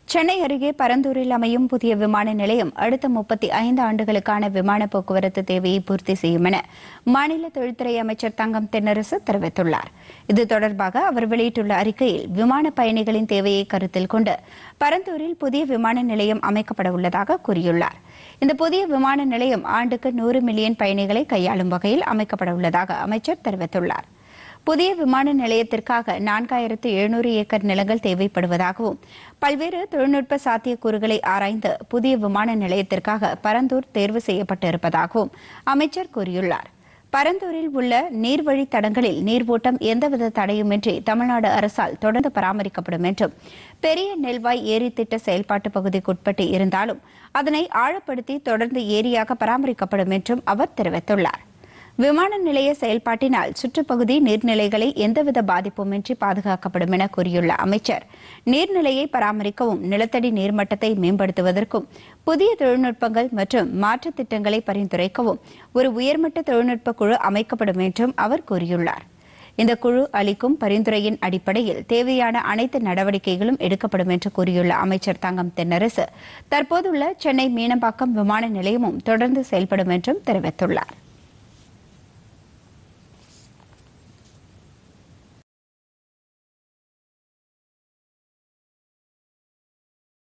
சென்னை அருகே பரந்தூரில் அமையும் புதிய விமான நிலையம் அடுத்த முப்பத்தி ஐந்து ஆண்டுகளுக்கான விமான போக்குவரத்து தேவையை பூர்த்தி செய்யும் என மாநில தொழில்துறை அமைச்சர் தங்கம் தென்னரசு தெரிவித்துள்ளார் இது தொடர்பாக அவர் வெளியிட்டுள்ள அறிக்கையில் விமான பயணிகளின் தேவையை கருத்தில் கொண்டு பரந்தூரில் புதிய விமான நிலையம் அமைக்கப்பட உள்ளதாக கூறியுள்ளார் இந்த புதிய விமான நிலையம் ஆண்டுக்கு நூறு மில்லியன் பயணிகளை கையாளும் வகையில் அமைக்கப்பட உள்ளதாக அமைச்சர் தெரிவித்துள்ளார் புதிய விமான நிலையத்திற்காக நான்காயிரத்து எழுநூறு ஏக்கர் நிலங்கள் தேவைப்படுவதாகவும் பல்வேறு தொழில்நுட்ப சாத்தியக்கூறுகளை ஆராய்ந்து புதிய விமான நிலையத்திற்காக பரந்தூர் தேர்வு செய்யப்பட்டிருப்பதாகவும் அமைச்சர் கூறியுள்ளார் பரந்தூரில் உள்ள நீர்வழி தடங்களில் நீர்வோட்டம் எந்தவித தடையுமின்றி தமிழ்நாடு அரசால் தொடர்ந்து பராமரிக்கப்படும் என்றும் பெரிய நெல்வாய் ஏரி திட்ட செயல்பாட்டு பகுதிக்குட்பட்டு இருந்தாலும் அதனை ஆழப்படுத்தி தொடர்ந்து ஏரியாக பராமரிக்கப்படும் என்றும் அவர் தெரிவித்துள்ளார் விமான நிலைய செயல்பாட்டினால் சுற்றுப்பகுதி நீர்நிலைகளை எந்தவித பாதிப்புமின்றி பாதுகாக்கப்படும் என கூறியுள்ள அமைச்சர் நீர்நிலையை பராமரிக்கவும் நிலத்தடி நீர்மட்டத்தை மேம்படுத்துவதற்கும் புதிய தொழில்நுட்பங்கள் மற்றும் மாற்றுத் திட்டங்களை பரிந்துரைக்கவும் ஒரு உயர்மட்ட தொழில்நுட்ப குழு அமைக்கப்படும் என்றும் அவர் கூறியுள்ளார் இந்த குழு அளிக்கும் பரிந்துரையின் அடிப்படையில் தேவையான அனைத்து நடவடிக்கைகளும் எடுக்கப்படும் என்று கூறியுள்ள அமைச்சர் தங்கம் தென்னரசு தற்போதுள்ள சென்னை மீனம்பாக்கம் விமான நிலையமும் தொடர்ந்து செயல்படும் என்றும் தெரிவித்துள்ளார்